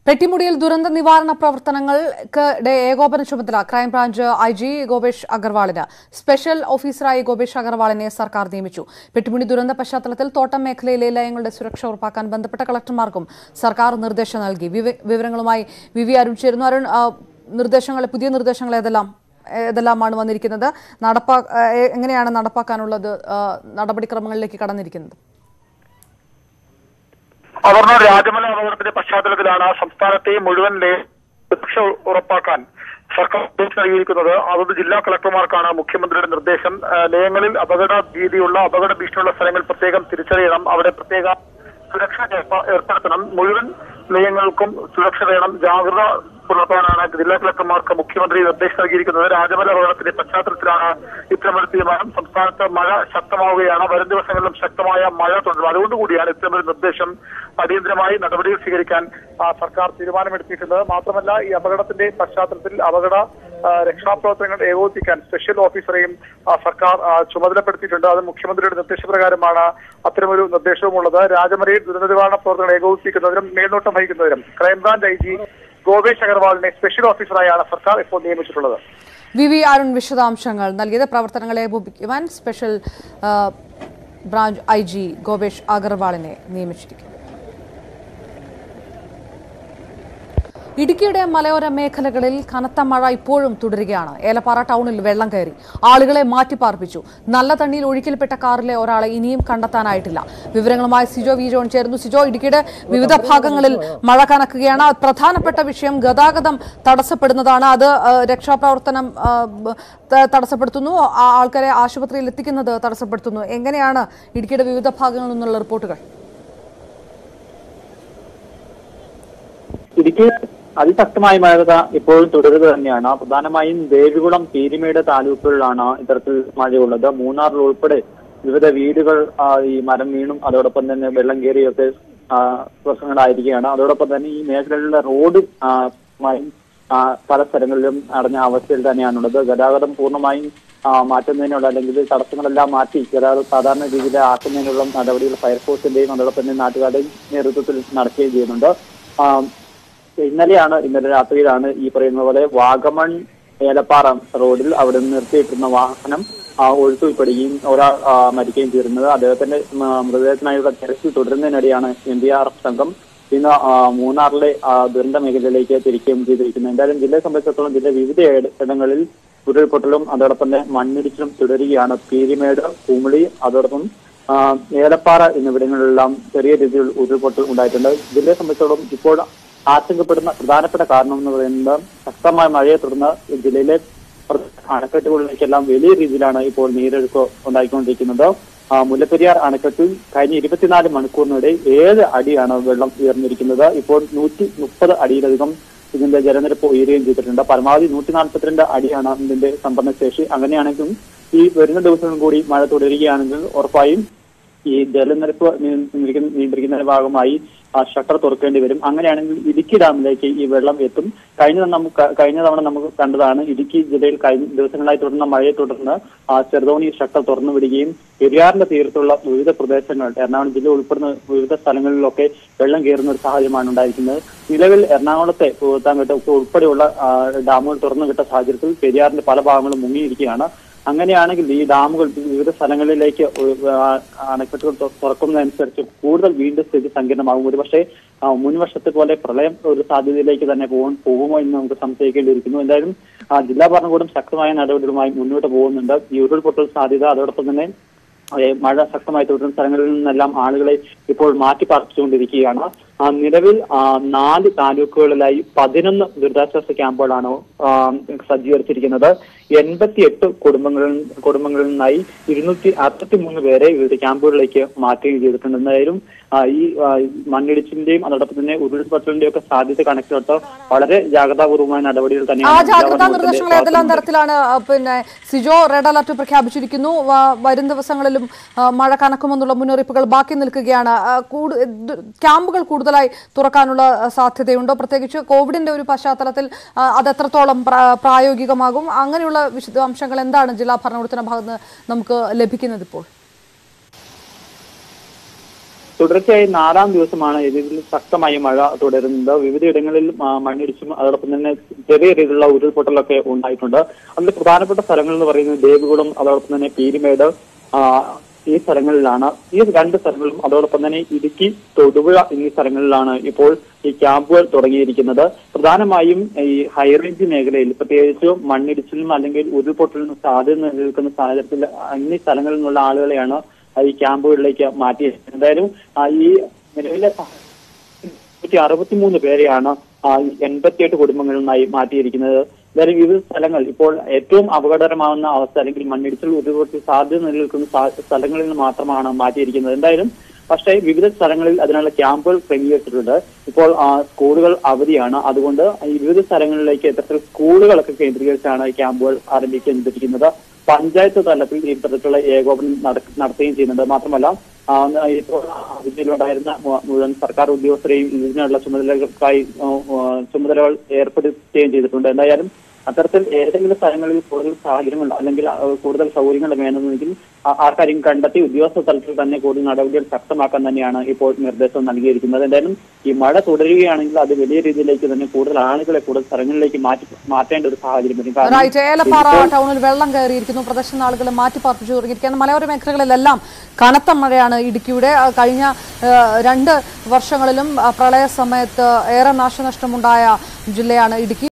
പെട്ടിമുടിയിൽ ദുരന്ത നിവാരണ പ്രവർത്തനങ്ങൾക്ക് ടെ ഏകോപന ചുമതല ക്രൈംബ്രാഞ്ച് ഐ ജി ഗോപേഷ് അഗർവാളിന് സ്പെഷ്യൽ ഓഫീസറായി ഗോപേഷ് അഗർവാളിനെ സർക്കാർ നിയമിച്ചു പെട്ടിമുടി ദുരന്ത പശ്ചാത്തലത്തിൽ തോട്ടം മേഖലയിലെ ലയങ്ങളുടെ സുരക്ഷ ഉറപ്പാക്കാൻ ബന്ധപ്പെട്ട കളക്ടർമാർക്കും സർക്കാർ നിർദ്ദേശം നൽകി വിവ- വിവരങ്ങളുമായി വി വി അരുൺ ചേരുന്നു അരുൺ ആ, നിർദ്ദേശങ്ങൾ പുതിയ നിർദ്ദേശങ്ങൾ ഏതെല്ലാം ഏതെല്ലാമാണ് വന്നിരിക്കുന്നത് നടപ്പാ ആ, എ- എങ്ങനെയാണ് നടപ്പാക്കാനുള്ളത് ആ, നടപടിക്രമങ്ങളിലേക്ക് കടന്നിരിക്കുന്നത് അപർണ രാജമല അപകടത്തിന്റെ പശ്ചാത്തലത്തിലാണ് സംസ്ഥാനത്തെ മുഴുവൻ ലേ- സുരക്ഷ ഉറപ്പാക്കാൻ സർക്കാർ നിർദ്ദേശം നൽകിയിരിക്കുന്നത് അതത് ജില്ലാ കളക്ടർമാർക്കാണ് മുഖ്യമന്ത്രിയുടെ നിർദ്ദേശം ആ, ലയങ്ങളിൽ അപകട ഭീതിയുള്ള അപകട ഭീഷണിയുള്ള സ്ഥലങ്ങൾ പ്രത്യേകം തിരിച്ചറിയണം അവിടെ പ്രത്യേക സുരക്ഷ ഏർപ്പ- ഏർപ്പെടുത്തണം മുഴുവൻ ലയങ്ങൾക്കും സുരക്ഷ വേണം ജാഗ്രത പുലർത്താനാണ് ജില്ലാ കളക്ടർമാർക്ക് മുഖ്യമന്ത്രി നിർദ്ദേശം നൽകിയിരിക്കുന്നത് രാജമല അപകടത്തിന്റെ പശ്ചാത്തലത്തിലാണ് ഇത്തരമൊരു തീരുമാനം സംസ്ഥാനത്ത് മഴ ശക്തമാവുകയാണ് വരും ദിവസങ്ങളിലും ശക്തമായ മഴ തുടരും അതുകൊണ്ടുകൂടിയാണ് ഇത്തരമൊരു നിർദ്ദേശം അടിയന്തരമായി നടപടികൾ സ്വീകരിക്കാൻ ആ, സർക്കാർ തീരുമാനമെടുത്തിട്ടുള്ളത് മാത്രമല്ല ഈ അപകടത്തിന്റെ പശ്ചാത്തലത്തിൽ അപകട ആ, രക്ഷാപ്രവർത്തനങ്ങൾ ഏകോപിപ്പിക്കാൻ സ്പെഷ്യൽ ഓഫീസറെയും ആ, സർക്കാർ ആ, ചുമതലപ്പെടുത്തിയിട്ടുണ്ട് അത് മുഖ്യമന്ത്രിയുടെ നിർദ്ദേശപ്രകാരമാണ് അത്തരമൊരു നിർദ്ദേശവുമുള്ളത് രാജമലയിൽ ദുരന്ത നിവാരണ പ്രവർത്തനങ്ങൾ ഏകോപിപ്പിക്കുന്നതിനും മേൽനോട്ടം വഹിക്കുന്നതിനും ക്രൈംബ്രാഞ്ച് ഐ ജി ഗോപേഷ് അഗർവാളിനെ സ്പെഷ്യൽ ഓഫീസറായാണ് സർക്കാർ ഇപ്പോൾ നിയമിച്ചിട്ടുള്ളത് വി വി അരുൺ വിശദാംശങ്ങൾ നൽകിയത് പ്രവർത്തനങ്ങളെ ഏകോപിപ്പിക്കുവാൻ സ്പെഷ്യൽ ആ, ബ്രാഞ്ച് ഐ ജി ഗോപേഷ് അഗർവാളിനെ നിയമിച്ചിരിക്കുന്നു ഇടുക്കിയുടെ മലയോര മേഖലകളിൽ കനത്ത മഴ ഇപ്പോഴും തുടരുകയാണ് ഏലപ്പാറ ടൗണിൽ വെള്ളം കയറി ആളുകളെ മാറ്റിപ്പാർപ്പിച്ചു നല്ല തണ്ണിയിൽ ഒഴുക്കിൽപ്പെട്ട കാറിലെ ഒരാളെ ഇനിയും കണ്ടെത്താനായിട്ടില്ല വിവരങ്ങളുമായി സിജോ വി ജോൺ ചേർന്നു സിജോ ഇടുക്കിയുടെ വിവിധ ഭാഗങ്ങളിൽ മഴ കനക്കുകയാണ് പ്രധാനപ്പെട്ട വിഷയം ഗതാഗതം തടസ്സപ്പെടുന്നതാണ് അത് ആ, രക്ഷാപ്രവർത്തനം ആ, ബ- ത- തടസ്സപ്പെടുത്തുന്നു ആ ആൾക്കാരെ ആശുപത്രിയിൽ എത്തിക്കുന്നത് തടസ്സപ്പെടുത്തുന്നു എങ്ങനെയാണ് ഇടുക്കിയുടെ വിവിധ ഭാഗങ്ങളിൽ നിന്നുള്ള റിപ്പോർട്ടുകൾ ഇടുക്കി അതിശക്തമായ മഴ ഇപ്പോഴും തുടരുക തന്നെയാണ് പ്രധാനമായും ദേവികുളം പീരിമേട് താലൂക്കുകളിലാണ് ഇത്തരത്തിൽ മഴയുള്ളത് മൂന്നാറിൽ ഉൾപ്പെടെ വിവിധ വീടുകൾ ആ, ഈ മരം വീണും അതോടൊപ്പം തന്നെ വെള്ളം കയറിയൊക്കെ ആ, പ്രശ്നങ്ങളായിരിക്കുകയാണ് അതോടൊപ്പം തന്നെ ഈ മേഖലകളിലെ റോഡ് ആ, മായി, ആ, പല സ്ഥലങ്ങളിലും അടഞ്ഞ അവസ്ഥയിൽ തന്നെയാണുള്ളത് ഗതാഗതം പൂർണ്ണമായും ആ, മാറ്റുന്നതിനുള്ള അല്ലെങ്കിൽ തടസ്സങ്ങളെല്ലാം മാറ്റി ഗതാഗതം സാധാരണ രീതിയിൽ ആക്കുന്നതിനുള്ള നടപടികൾ ഫയർഫോഴ്സിന്റെയും അതോടൊപ്പം തന്നെ നാട്ടുകാരുടെയും നേതൃത്വത്തിൽ നടക്കുകയും ചെയ്യുന്നുണ്ട് ആ, ഇന്നലെയാണ് ഇന്നലെ രാത്രിയിലാണ് ഈ പറയുന്ന പോലെ വാഗമൺ ഏലപ്പാറ റോഡിൽ അവിടെ നിന്ന് നിർത്തിയിട്ടിരുന്ന വാഹനം ആ, ഒഴുക്കിൽപ്പെടുകയും ഒരാൾ ആ, മരിക്കുകയും ചെയ്തിരുന്നത് അദ്ദേഹത്തിന്റെ ഉം, മൃതദേഹത്തിനായുള്ള തിരച്ചിൽ തുടരുന്നതിനിടെയാണ് എൻ ഡി ആർ എഫ് സംഘം ഇന്ന് ആ, മൂന്നാറിലെ ആ, ദുരന്ത മേഖലയിലേക്ക് തിരിക്കുകയും ചെയ്തിരിക്കുന്നത് എന്തായാലും ജില്ലയെ സംബന്ധിച്ചിടത്തോളം ജില്ല വിവിധ ഇട- ഇടങ്ങളിൽ ഉരുൾപൊട്ടലും അതോടൊപ്പം തന്നെ മണ്ണിടിച്ചിലും തുടരുകയാണ് പീരിമേട് കുമിളി അതോടൊപ്പം ആ, ഏലപ്പാറ എന്നിവിടങ്ങളിലെല്ലാം ചെറിയ രീതിയിൽ ഉരുൾപൊട്ടൽ ഉണ്ടായിട്ടുണ്ട് ജില്ലയെ സംബന്ധിച്ചിടത്തോളം ഇപ്പോൾ ആശങ്കപ്പെടുന്ന പ്രധാനപ്പെട്ട കാരണം എന്ന് പറയുന്നത് ശക്തമായ മഴയെ തുടർന്ന് ജില്ലയിലെ അണക്കെട്ടുകളിലേക്കെല്ലാം വലിയ രീതിയിലാണ് ഇപ്പോൾ നീരൊഴുക്ക് ഉണ്ടായിക്കൊണ്ടിരിക്കുന്നത് ആ, മുല്ലപ്പെരിയാർ അണക്കെട്ടിൽ കഴിഞ്ഞ ഇരുപത്തിനാല് മണിക്കൂറിനിടെ ഏഴ് അടിയാണ് വെള്ളം ഉയർന്നിരിക്കുന്നത് ഇപ്പോൾ നൂറ്റി മുപ്പത് അടിയിലധികം ഇതിന്റെ ജലനിരപ്പ് ഉയരുകയും ചെയ്തിട്ടുണ്ട് പരമാവധി നൂറ്റി നാൽപ്പത്തിരണ്ട് അടിയാണ് ഇതിന്റെ സംഭരണശേഷി അങ്ങനെയാണെങ്കിലും ഈ വരുന്ന ദിവസങ്ങൾ കൂടി മഴ തുടരുകയാണെങ്കിൽ ഉറപ്പായും ഈ ജലനിരപ്പ് നിയന്ത്രിക്കുന്ന നിയന്ത്രിക്കുന്നതിന്റെ ഭാഗമായി ആ ഷട്ടർ തുറക്കേണ്ടി വരും അങ്ങനെയാണെങ്കിൽ ഇടുക്കി ഡാമിലേക്ക് ഈ വെള്ളം എത്തും കഴിഞ്ഞ തവണ നമുക്ക് കഴിഞ്ഞ തവണ നമുക്ക് കണ്ടതാണ് ഇടുക്കി ജില്ലയിൽ കഴിഞ്ഞ ദിവസങ്ങളായി തുടർന്ന മഴയെ തുടർന്ന് ആ ചെറുതോണി ഷട്ടർ തുറന്നു വിടുകയും പെരിയാറിന്റെ തീരത്തുള്ള വിവിധ പ്രദേശങ്ങൾ എറണാകുളം ജില്ല ഉൾപ്പെടുന്ന വിവിധ സ്ഥലങ്ങളിലൊക്കെ വെള്ളം കയറുന്ന ഒരു സാഹചര്യമാണ് ഉണ്ടായിരിക്കുന്നത് നിലവിൽ എറണാകുളത്തെ പൂത്താങ്കട്ട് ഉൾപ്പെടെയുള്ള ആ, ഡാമുകൾ തുറന്നു വിട്ട സാഹചര്യത്തിൽ പെരിയാറിന്റെ പല ഭാഗങ്ങളും മുങ്ങിയിരിക്കുകയാണ് അങ്ങനെയാണെങ്കിൽ ഈ ഡാമുകൾ വിവിധ സ്ഥലങ്ങളിലേക്ക് ഒ- ആ, അണക്കെട്ടുകൾ തു- തുറക്കുന്നതനുസരിച്ച് കൂടുതൽ വീണ്ടും സ്ഥിതി സങ്കീർണമാകും ഒരുപക്ഷെ ആ, മുൻ വർഷത്തെ പോലെ പ്രളയം ഒരു സാധ്യതയിലേക്ക് തന്നെ പോകും പോകുമോ എന്ന് നമുക്ക് സംശയിക്കേണ്ടിയിരിക്കുന്നു എന്തായാലും ആ, ജില്ലാ ഭരണകൂടം ശക്തമായ നടപടികളുമായി മുന്നോട്ട് പോകുന്നുണ്ട് ഈ ഉരുൾപൊട്ടൽ സാധ്യത അതോടൊപ്പം തന്നെ ഏ, മഴ ശക്തമായി തുടരുന്ന സ്ഥലങ്ങളിൽ നിന്നെല്ലാം ആളുകളെ ഇപ്പോൾ മാറ്റി പാർപ്പിച്ചുകൊണ്ടിരിക്കുകയാണ് ആ, നിലവിൽ ആ, നാല് താലൂക്കുകളിലായി പതിനൊന്ന് ദുരിതാശ്വാസ ക്യാമ്പുകളാണ് ആ, സജ്ജീകരിച്ചിരിക്കുന്നത് എൺപത്തിയെട്ട് കുടുംബങ്ങളിൽ കുടുംബങ്ങളിൽ നിന്നായി ഇരുന്നൂറ്റി അറുപത്തി മൂന്ന് പേരെ വിവിധ ക്യാമ്പുകളിലേക്ക് മാറ്റുകയും ചെയ്തിട്ടുണ്ട് എന്തായാലും ആ, ഈ ആ, മണ്ണിടിച്ചിന്റെയും അതോടൊപ്പം തന്നെ ഉരുൾപൊട്ടലിന്റെയും ഒക്കെ സാധ്യത കണക്കിലെടുത്ത് വളരെ ജാഗ്രതാപൂർവമായ നടപടികൾ ആ തന്നെയാണ് ജാഗ്രതാ ജില്ലാ ഭരണകൂടത്തിന്റെ നിർദ്ദേശങ്ങൾ ഏതെല്ലാം ഭാഗത്തുനിന്ന് തരത്തിലാണ് ആ, പിന്നെ സിജോ റെഡ് അലർട്ട് പ്രഖ്യാപിച്ചിരിക്കുന്നു വ- വരും ദിവസങ്ങളിലും ആ, മഴ കനക്കുമെന്നുള്ള മുന്നറിയിപ്പുകൾ ബാക്കി നിൽക്കുകയാണ് ആ, കൂടു- ദു- ക്യാമ്പുകൾ കൂടുതലായി തുറക്കാനുള്ള ആ, സാധ്യതയുണ്ടോ പ്രത്യേകിച്ച് കോവിഡിന്റെ ഒരു പശ്ചാത്തലത്തിൽ ആ, അത് എത്രത്തോളം പ്രാ- പ്രായോഗികമാകും അങ്ങനെയുള്ള വിശദാംശങ്ങൾ എന്താണ് ജില്ലാ ഭരണകൂടത്തിന്റെ ഭാഗത്ത് നിന്ന് നമുക്ക് ലഭിക്കുന്നത് ഇപ്പോൾ തുടർച്ചയായി നാലാം ദിവസമാണ് ഇതിൽ ശക്തമായ മഴ തുടരുന്നത് വിവിധയിടങ്ങളിൽ ആ, മണ്ണിടിച്ചും അതോടൊപ്പം തന്നെ ചെറിയ രീതിയിലുള്ള ഉരുൾപൊട്ടലൊക്കെ ഉണ്ടായിട്ടുണ്ട് അതിൽ പ്രധാനപ്പെട്ട സ്ഥലങ്ങൾ എന്ന് പറയുന്നത് ദേവികുളം അതോടൊപ്പം തന്നെ പീരിമേട് ആ, ഈ സ്ഥലങ്ങളിലാണ് ഈ രണ്ട് സ്ഥലങ്ങളും അതോടൊപ്പം തന്നെ ഇടുക്കി തൊടുപുഴ എന്നീ സ്ഥലങ്ങളിലാണ് ഇപ്പോൾ ഈ ക്യാമ്പുകൾ തുടങ്ങിയിരിക്കുന്നത് പ്രധാനമായും ഈ ഹൈറേഞ്ച് മേഖലയിൽ പ്രത്യേകിച്ചും മണ്ണിടിച്ചിലും അല്ലെങ്കിൽ ഉരുൾപൊട്ടലിനും സാധ്യത നിലനിൽക്കുന്ന സാഹചര്യത്തിൽ എന്നീ സ്ഥലങ്ങളിൽ നിന്നുള്ള ആളുകളെയാണ് ഈ ക്യാമ്പുകളിലേക്ക് മാറ്റിയത് എന്തായാലും ആ, ഈ നിലവിലെ നൂറ്റി അറുപത്തിമൂന്ന് പേരെയാണ് ആ, ഈ എൺപത്തിയെട്ട് കുടുംബങ്ങളിൽ നിന്നായി മാറ്റിയിരിക്കുന്നത് എന്തായാലും വിവിധ സ്ഥലങ്ങൾ ഇപ്പോൾ ഏറ്റവും അപകടകരമാവുന്ന അവസ്ഥ അല്ലെങ്കിൽ മണ്ണിടിച്ചിൽ ഉരുൾപൊട്ടൽ സാധ്യത നിലനിൽക്കുന്ന സാ- സ്ഥലങ്ങളിൽ നിന്ന് മാത്രമാണ് മാറ്റിയിരിക്കുന്നത് എന്തായാലും പക്ഷേ വിവിധ സ്ഥലങ്ങളിൽ അതിനുള്ള ക്യാമ്പുകൾ ക്രമീകരിച്ചിട്ടുണ്ട് ഇപ്പോൾ ആ, സ്കൂളുകൾ അവധിയാണ് അതുകൊണ്ട് ഈ വിവിധ സ്ഥലങ്ങളിലേക്ക് ഇത്തരത്തിൽ സ്കൂളുകളൊക്കെ കേന്ദ്രീകരിച്ചാണ് ഈ ക്യാമ്പുകൾ ആരംഭിക്കേണ്ടിയിരിക്കുന്നത് പഞ്ചായത്ത് തലത്തിൽ ഇത്തരത്തിലുള്ള ഏകോപനം നട- നടത്തുകയും ചെയ്യുന്നുണ്ട് മാത്രമല്ല ആ, ഇപ്പോൾ അവധിയിലുണ്ടായിരുന്ന മു- മുഴുവൻ സർക്കാർ ഉദ്യോഗസ്ഥരെയും ഇതിനുള്ള ചുമതലകൾക്കായി ആ, ആ, ചുമതലകൾ ഏർപ്പെടുത്തുകയും ചെയ്തിട്ടുണ്ട് എന്തായാലും അത്തരത്തിൽ ഏതെങ്കിലും സ്ഥലങ്ങളിൽ കൂടുതൽ സാഹചര്യങ്ങൾ അല്ലെങ്കിൽ ആ, കൂടുതൽ സൗകര്യങ്ങൾ വേണമെങ്കിൽ ആ- ആ കാര്യം കണ്ടെത്തി ഉദ്യോഗസ്ഥ തലത്തിൽ തന്നെ കൂടുതൽ നടപടികൾ ശക്തമാക്കാൻ തന്നെയാണ് ഇപ്പോൾ നിർദ്ദേശം നൽകിയിരിക്കുന്നത് എന്തായാലും ഈ മഴ തുടരുകയാണെങ്കിൽ അത് വലിയ രീതിയിലേക്ക് തന്നെ കൂടുതൽ ആളുകളെ കൂടുതൽ സ്ഥലങ്ങളിലേക്ക് മാറ്റി മാറ്റേണ്ട ഒരു സാഹചര്യം വരും കാരണം റൈറ്റ് ഏലപ്പാറ ടൗണിൽ വെള്ളം കയറിയിരിക്കുന്നു പ്രദർശന ആളുകൾ മാറ്റിപ്പാർപ്പിച്ചു തുടങ്ങിയിരിക്കുകയാണ് മലയോര മേഖലകളിലെല്ലാം കനത്ത മഴയാണ് ഇടുക്കിയുടെ ആ, കഴിഞ്ഞ ആ, രണ്ട് വർഷങ്ങളിലും ആ, പ്രളയ സമയത്ത് ഏറെ നാശനഷ്ടമുണ്ടായ ജില്ലയാണ് ഇടുക്കി